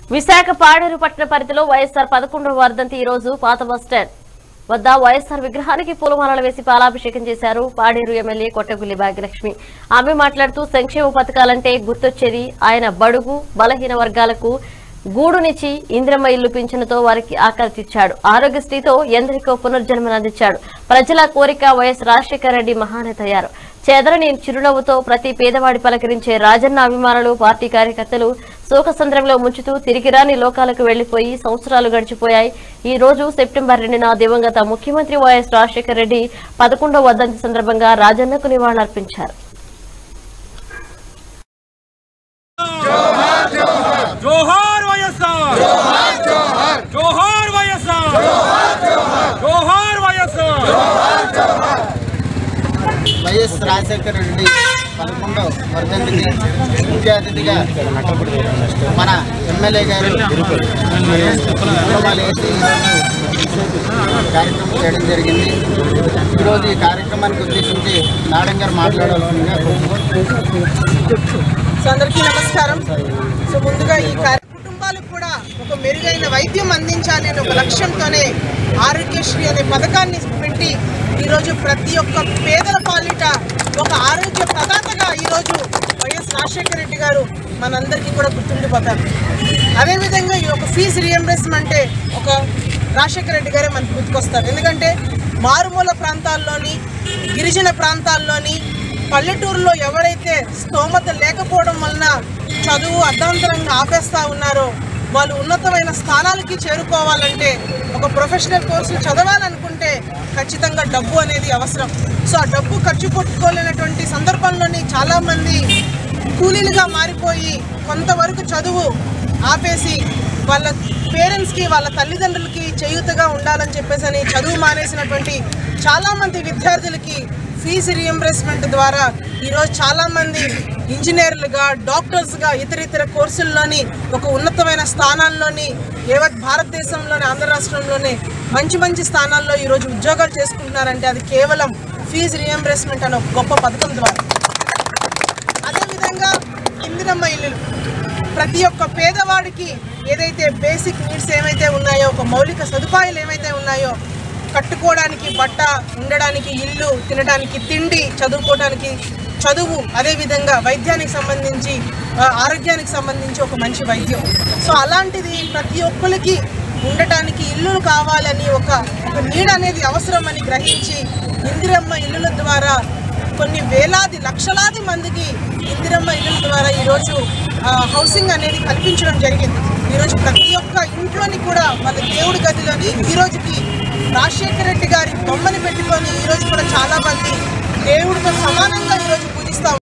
విశాఖ పాడేరు పట్టణ పరిధిలో వైఎస్ఆర్ పదకొండవ వర్ధంతి ఈ రోజు పాత బస్టాండ్ వద్ద వైఎస్ఆర్ విగ్రహానికి పూలమాలలు వేసి పాలాభిషేకం చేశారు పాడేరు ఎమ్మెల్యే కొట్టగుల్లి భాగ్యలక్ష్మి ఆమె మాట్లాడుతూ సంక్షేమ పథకాలంటే గుర్తొచ్చేది ఆయన బడుగు బలహీన వర్గాలకు గూడునిచ్చి ఇంద్రమ్మ ఇల్లు పింఛనుతో వారికి ఆకలి తీర్చాడు ఆరోగ్యశ్రీతో ఎందరికో పునర్జన్మనందించాడు ప్రజల కోరిక వైఎస్ రాజశేఖర రెడ్డి మహానేత అయ్యారు చెదరని చిరునవ్వుతో ప్రతి పేదవాడి పలకరించే రాజన్న అభిమానులు పార్టీ కార్యకర్తలు శోకసంద్రంలో ముంచుతూ తిరిగి రాని లోకాలకు వెళ్లిపోయి సంవత్సరాలు గడిచిపోయాయి ఈ రోజు సెప్టెంబర్ రెండున దివంగత ముఖ్యమంత్రి వైఎస్ రాజశేఖర రెడ్డి పదకొండవ వర్ధంతి సందర్భంగా రాజన్నకు నివాళులర్పించారు జోహార్ వైఎస్ఆర్ జోహార్ వైఎస్ఆర్ జోహార్ వైఎస్ఆర్ వైఎస్ రాజశేఖర రెడ్డి పదకొండవ వర్ధంతికి ముఖ్య అతిథిగా మన ఎమ్మెల్యే గారు పూలమాల వేసి ఈరోజు కార్యక్రమం చేయడం జరిగింది ఈరోజు ఈ కార్యక్రమానికి ఉద్దేశించి నాడం గారు మాట్లాడాల్సిందిగా సో అందరికీ నమస్కారం సో ముందుగా ఈ కార్య కుటుంబాలకు కూడా ఒక మెరుగైన వైద్యం అందించాలి అనే ఒక లక్ష్యంతోనే ఆరోగ్యశ్రీ అనే పథకాన్ని పెట్టి ఈరోజు ప్రతి ఒక్క పేదల పాలిట ఒక ఆరోగ్య ప్రదాతగా ఈరోజు వైఎస్ రాజశేఖర రెడ్డి గారు మనందరికీ కూడా గుర్తుండిపోతారు అదేవిధంగా ఈ ఒక ఫీజు రియంబర్స్మెంటే ఒక రాజశేఖర రెడ్డి గారే మనకు గుర్తుకొస్తారు ఎందుకంటే మారుమూల ప్రాంతాల్లోని గిరిజన ప్రాంతాల్లోని పల్లెటూరులో ఎవరైతే స్తోమత లేకపోవడం వలన చదువు అర్ధాంతరంగా ఆపేస్తా ఉన్నారో వాళ్ళు ఉన్నతమైన స్థానాలకి చేరుకోవాలంటే ఒక ప్రొఫెషనల్ కోర్సు చదవాలనుకుంటే ఖచ్చితంగా డబ్బు అనేది అవసరం సో ఆ డబ్బు ఖర్చు పెట్టుకోలేనటువంటి సందర్భంలోని చాలామంది కూలీలుగా మారిపోయి కొంతవరకు చదువు ఆపేసి వాళ్ళ పేరెంట్స్కి వాళ్ళ తల్లిదండ్రులకి చేయూతగా ఉండాలని చెప్పేసి అని చదువు మానేసినటువంటి చాలామంది విద్యార్థులకి ఫీజు రియంబర్స్మెంట్ ద్వారా ఈరోజు చాలామంది ఇంజనీర్లుగా డాక్టర్స్గా ఇతర ఇతర కోర్సుల్లోని ఒక ఉన్నతమైన స్థానాల్లోని యావత్ భారతదేశంలోని ఆంధ్ర రాష్ట్రంలోనే మంచి మంచి స్థానాల్లో ఈరోజు ఉద్యోగాలు చేసుకుంటున్నారంటే అది కేవలం ఫీజు రియంబర్స్మెంట్ అనే ఒక గొప్ప పథకం ద్వారా అదేవిధంగా ఇందిరమ్మ ఇల్లులు ప్రతి ఒక్క పేదవాడికి ఏదైతే బేసిక్ నీడ్స్ ఏమైతే ఉన్నాయో ఒక మౌలిక సదుపాయాలు ఏమైతే ఉన్నాయో కట్టుకోవడానికి బట్ట ఉండడానికి ఇల్లు తినడానికి తిండి చదువుకోవడానికి చదువు అదేవిధంగా వైద్యానికి సంబంధించి ఆ, ఆరోగ్యానికి సంబంధించి ఒక మంచి వైద్యం సో అలాంటిది ప్రతి ఒక్కరికి ఉండటానికి ఇల్లులు కావాలని ఒక ఒక నీడ అనేది అవసరమని గ్రహించి ఇందిరమ్మ ఇల్లుల ద్వారా కొన్ని వేలాది లక్షలాది మందికి ఇందిరమ్మ ఇళ్ళ ద్వారా ఈరోజు ఆ, హౌసింగ్ అనేది కల్పించడం జరిగింది ఈరోజు ప్రతి ఒక్క ఇంట్లోని కూడా వాళ్ళ దేవుడి గదిలోని ఈ రోజుకి రాజశేఖర రెడ్డి గారి బొమ్మని పెట్టుకొని ఈరోజు కూడా చాలా మంది దేవుడితో సమానంగా ఈరోజు